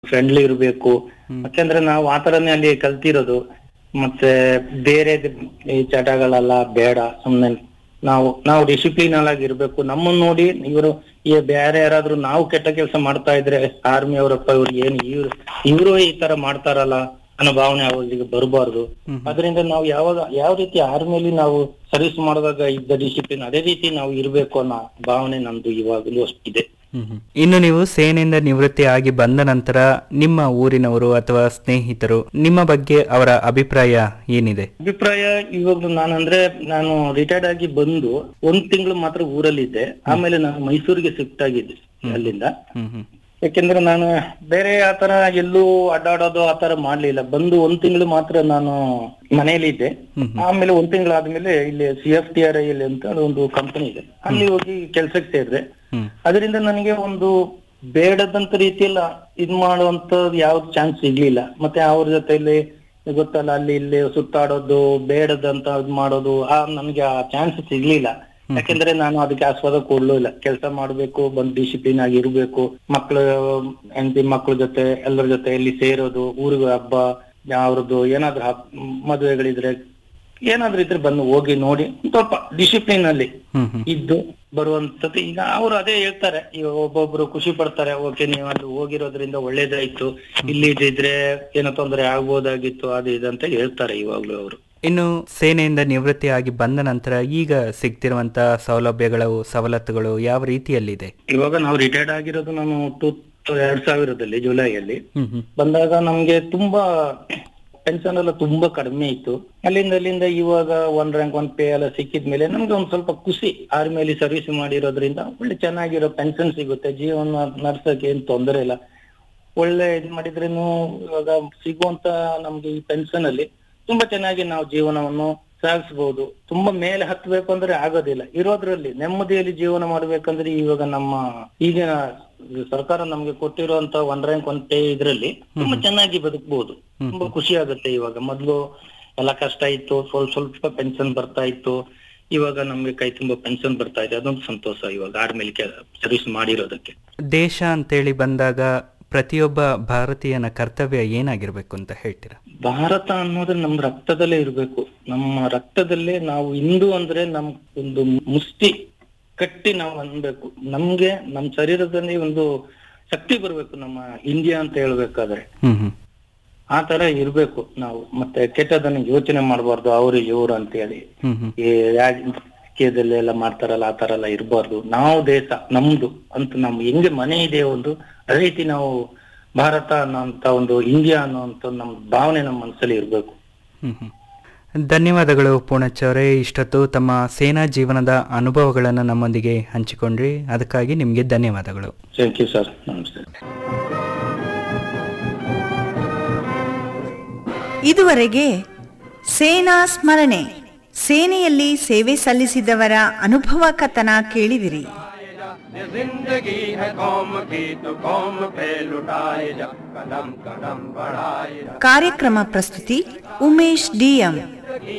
Friendly ಇರಬೇಕು ಯಾಕಂದ್ರೆ ನಾವು ಆ ತರನೇ ಅಲ್ಲಿ ಕಲ್ತಿರೋದು ಮತ್ತೆ ಬೇರೆ ಈ ಚಟಗಳೆಲ್ಲ ಬೇಡ ಸುಮ್ನೆ ನಾವು ನಾವು ಡಿಸಿಪ್ಲಿನ್ ಆಗಿ ಇರ್ಬೇಕು ನಮ್ಮನ್ನ ನೋಡಿ ಇವರು ಈ ಬೇರೆ ಯಾರಾದ್ರೂ ನಾವು ಕೆಟ್ಟ ಕೆಲಸ ಮಾಡ್ತಾ ಇದ್ರೆ ಆರ್ಮಿ ಅವರಪ್ಪ ಇವ್ರು ಏನ್ ಇವ್ರು ಇವರು ಈ ತರ ಮಾಡ್ತಾರಲ್ಲ ಅನ್ನೋ ಭಾವನೆ ಅವರಿಗೆ ಬರಬಾರ್ದು ಅದರಿಂದ ನಾವು ಯಾವಾಗ ಯಾವ ರೀತಿ ಆರ್ಮಿಯಲ್ಲಿ ನಾವು ಸರ್ವಿಸ್ ಮಾಡಿದಾಗ ಇದ್ದ ಡಿಸಿಪ್ಲಿನ್ ಅದೇ ರೀತಿ ನಾವು ಇರ್ಬೇಕು ಅನ್ನೋ ಭಾವನೆ ನಮ್ದು ಇವಾಗಲೂ ಅಷ್ಟಿದೆ ಇನ್ನು ನೀವು ಸೇನೆಯಿಂದ ನಿವೃತ್ತಿ ಆಗಿ ಬಂದ ನಂತರ ನಿಮ್ಮ ಊರಿನವರು ಅಥವಾ ಸ್ನೇಹಿತರು ನಿಮ್ಮ ಬಗ್ಗೆ ಅವರ ಅಭಿಪ್ರಾಯ ಏನಿದೆ ಅಭಿಪ್ರಾಯ ಇವಾಗ ನಾನಂದ್ರೆ ನಾನು ರಿಟೈರ್ಡ್ ಆಗಿ ಬಂದು ಒಂದ್ ತಿಂಗಳು ಮಾತ್ರ ಊರಲ್ಲಿದ್ದೆ ಆಮೇಲೆ ನಾನು ಮೈಸೂರಿಗೆ ಶಿಫ್ಟ್ ಆಗಿದ್ದೆ ಅಲ್ಲಿಂದ ಹ್ಮ್ ಹ್ಮ್ ಯಾಕೆಂದ್ರೆ ನಾನು ಬೇರೆ ಆತರ ಎಲ್ಲೂ ಅಡ್ಡಾಡೋದು ಆತರ ಮಾಡ್ಲಿಲ್ಲ ಬಂದು ಒಂದ್ ತಿಂಗಳು ಮಾತ್ರ ನಾನು ಮನೆಯಲ್ಲಿ ಇದ್ದೆ ಆಮೇಲೆ ಒಂದ್ ತಿಂಗಳಾದ್ಮೇಲೆ ಇಲ್ಲಿ C F T R I ಅಲ್ಲಿ ಅಂತ ಒಂದು ಕಂಪನಿ ಇದೆ ಅಲ್ಲಿ ಹೋಗಿ ಕೆಲ್ಸಕ್ಕೆ ಸೇರಿದೆ ಹ್ಮ್ ಅದರಿಂದ ನನಗೆ ಒಂದು ಬೇಡದಂತ ರೀತಿಯಲ್ಲಿ ಇದ್ ಮಾಡುವಂತ ಯಾವ್ದು ಚಾನ್ಸ್ ಸಿಗ್ಲಿಲ್ಲ ಮತ್ತೆ ಅವ್ರ ಜೊತೆಲಿ ಗೊತ್ತಲ್ಲ ಅಲ್ಲಿ ಇಲ್ಲಿ ಸುತ್ತಾಡೋದು ಬೇಡದಂತ ಇದ್ ಮಾಡೋದು ಆ ನನ್ಗೆ ಆ ಚಾನ್ಸ್ ಸಿಗ್ಲಿಲ್ಲ ಯಾಕೆಂದ್ರೆ ನಾನು ಅದಕ್ಕೆ ಆಸ್ವಾದ ಕೊಡ್ಲೂ ಇಲ್ಲ ಕೆಲಸ ಮಾಡ್ಬೇಕು ಬಂದ್ ಡಿಸಿಪ್ಲಿನ್ ಆಗಿ ಇರ್ಬೇಕು ಮಕ್ಳು ಹೆಂಡತಿ ಮಕ್ಳ ಜೊತೆ ಎಲ್ಲರ ಜೊತೆ ಇಲ್ಲಿ ಸೇರೋದು ಊರಿಗೆ ಹಬ್ಬ ಯಾವ್ರದ್ದು ಏನಾದ್ರೂ ಹಬ್ ಮದುವೆಗಳಿದ್ರೆ ಏನಾದ್ರೂ ಇದ್ರೆ ಬಂದು ಹೋಗಿ ನೋಡಿ ಸ್ವಲ್ಪ ಡಿಸಿಪ್ಲಿನ್ ಅಲ್ಲಿ ಹ್ಮ್ ಹ್ಮ್ ಇದ್ದು ಬರುವಂತದ್ದು ಈಗ ಅವರು ಅದೇ ಹೇಳ್ತಾರೆ ಈಗ ಒಬ್ಬೊಬ್ರು ಖುಷಿ ಪಡ್ತಾರೆ ಓಕೆ ನೀವು ಅಲ್ಲಿ ಹೋಗಿರೋದ್ರಿಂದ ಒಳ್ಳೇದಾಯ್ತು ಇಲ್ಲಿ ಇದ್ರೆ ಏನೋ ತೊಂದರೆ ಆಗ್ಬೋದಾಗಿತ್ತು ಅದು ಇದು ಅಂತ ಹೇಳ್ತಾರೆ ಇವಾಗ್ಲೂ ಅವರು ಇನ್ನು ಸೇನೆಯಿಂದ ನಿವೃತ್ತಿ ಆಗಿ ಬಂದ ನಂತರ ಈಗ ಸಿಗ್ತಿರುವಂತ ಸೌಲಭ್ಯಗಳು ಸವಲತ್ತುಗಳು ಯಾವ ರೀತಿಯಲ್ಲಿದೆ ಇವಾಗ ನಾವು ರಿಟೈರ್ಡ್ ಆಗಿರೋದು ನಾನು ಟೂ ಎರಡ್ ಸಾವಿರದಲ್ಲಿ ಜುಲೈಯಲ್ಲಿ ಹ್ಮ್ ಹ್ಮ್ ಬಂದಾಗ ನಮ್ಗೆ ತುಂಬಾ ಪೆನ್ಷನ್ ಎಲ್ಲ ತುಂಬಾ ಕಡಿಮೆ ಇತ್ತು ಅಲ್ಲಿಂದ ಅಲ್ಲಿಂದ ಇವಾಗ ಒನ್ ರ್ಯಾಂಕ್ ಒನ್ ಪೇ ಎಲ್ಲ ಸಿಕ್ಕಿದ್ಮೇಲೆ ನಮ್ಗೆ ಒಂದ್ ಸ್ವಲ್ಪ ಖುಷಿ ಆರ್ಮಿಯಲ್ಲಿ ಸರ್ವಿಸ್ ಮಾಡಿರೋದ್ರಿಂದ ಒಳ್ಳೆ ಚೆನ್ನಾಗಿರೋ ಪೆನ್ಷನ್ ಸಿಗುತ್ತೆ ಜೀವನ ನಡ್ಸಕ್ಕೆ ಏನ್ ತೊಂದರೆ ಇಲ್ಲ ಒಳ್ಳೆ ಇದ್ ಮಾಡಿದ್ರೇನು ಇವಾಗ ಸಿಗುವಂತ ನಮ್ಗೆ ಈ ಪೆನ್ಷನ್ ಅಲ್ಲಿ ತುಂಬಾ ಚೆನ್ನಾಗಿ ನಾವು ಜೀವನವನ್ನು ಸಾಗಿಸಬಹುದು ತುಂಬಾ ಮೇಲೆ ಹತ್ಬೇಕು ಅಂದ್ರೆ ಆಗೋದಿಲ್ಲ ಇರೋದ್ರಲ್ಲಿ ನೆಮ್ಮದಿಯಲ್ಲಿ ಜೀವನ ಮಾಡ್ಬೇಕಂದ್ರೆ ಇವಾಗ ನಮ್ಮ ಈಗಿನ ಸರ್ಕಾರ ನಮ್ಗೆ ಕೊಟ್ಟಿರುವಂತ ಒನ್ ರ್ಯಾಂಕ್ ಒನ್ ಪೇ ಇದ್ರಲ್ಲಿ ತುಂಬಾ ಚೆನ್ನಾಗಿ ಬದುಕಬಹುದು ತುಂಬಾ ಖುಷಿ ಆಗುತ್ತೆ ಇವಾಗ ಮೊದ್ಲು ಎಲ್ಲ ಕಷ್ಟ ಇತ್ತು ಸ್ವಲ್ಪ ಸ್ವಲ್ಪ ಪೆನ್ಷನ್ ಬರ್ತಾ ಇತ್ತು ಇವಾಗ ನಮ್ಗೆ ಕೈ ತುಂಬಾ ಪೆನ್ಷನ್ ಬರ್ತಾ ಇದೆ ಅದೊಂದು ಸಂತೋಷ ಇವಾಗ ಆರ್ಮೇಲೆ ಸರ್ವಿಸ್ ಮಾಡಿರೋದಕ್ಕೆ ದೇಶ ಅಂತೇಳಿ ಬಂದಾಗ ಪ್ರತಿಯೊಬ್ಬ ಭಾರತೀಯನ ಕರ್ತವ್ಯ ಏನಾಗಿರ್ಬೇಕು ಅಂತ ಹೇಳ್ತೀರಾ ಭಾರತ ಅನ್ನೋದು ನಮ್ ರಕ್ತದಲ್ಲೇ ಇರ್ಬೇಕು ನಮ್ಮ ರಕ್ತದಲ್ಲೇ ನಾವು ಹಿಂದೂ ಅಂದ್ರೆ ನಮ್ ಒಂದು ಮುಷ್ಟಿ ಕಟ್ಟಿ ನಾವು ಅನ್ಬೇಕು ನಮ್ಗೆ ನಮ್ ಶರೀರದಲ್ಲಿ ಒಂದು ಶಕ್ತಿ ಬರ್ಬೇಕು ನಮ್ಮ ಇಂಡಿಯಾ ಅಂತ ಹೇಳ್ಬೇಕಾದ್ರೆ ಹ್ಮ್ ಹ್ಮ್ ಆ ತರ ಇರ್ಬೇಕು ನಾವು ಮತ್ತೆ ಕೆಟ್ಟದನ್ನ ಯೋಚನೆ ಮಾಡಬಾರ್ದು ಅವ್ರು ಇವ್ರು ಅಂತ ಹೇಳಿ ಹ್ಮ್ ಹ್ಮ್ ಈ ರಾಜಕೀಯದಲ್ಲಿ ಎಲ್ಲ ಮಾಡ್ತಾರಲ್ಲ ಆ ತರ ಎಲ್ಲ ಇರಬಾರ್ದು ನಾವು ದೇಶ ನಮ್ದು ಅಂತ ನಮ್ ಹೆಂಗೆ ಮನೆ ಇದೆ ಒಂದು ಅದೇ ರೀತಿ ನಾವು ಭಾರತ ಅನ್ನೋಂತ ಒಂದು ಇಂಡಿಯಾ ಅನ್ನೋಂತ ನಮ್ ಭಾವನೆ ನಮ್ಮ ಮನಸ್ಸಲ್ಲಿ ಇರ್ಬೇಕು ಹ್ಮ್ ಹ್ಮ್. ಧನ್ಯವಾದಗಳು ಪೂರ್ಣಚ್ಚ ಅವರೇ ಇಷ್ಟೊತ್ತು ತಮ್ಮ ಸೇನಾ ಜೀವನದ ಅನುಭವಗಳನ್ನು ನಮ್ಮೊಂದಿಗೆ ಹಂಚಿಕೊಂಡ್ರಿ ಅದಕ್ಕಾಗಿ ನಿಮಗೆ ಧನ್ಯವಾದಗಳು ಥ್ಯಾಂಕ್ ಯು ಸರ್ ನಮಸ್ತೆ ಇದುವರೆಗೆ ಸೇನಾ ಸ್ಮರಣೆ ಸೇನೆಯಲ್ಲಿ ಸೇವೆ ಸಲ್ಲಿಸಿದವರ ಅನುಭವ ಕಥನ ಕೇಳಿದಿರಿ ये जिंदगी है कौम की तो कौम पे लुटाए जा कदम कदम बढ़ाए जा ಕಾರ್ಯಕ್ರಮ ಪ್ರಸ್ತುತಿ ಉಮೇಶ್ ಡಿಎಂ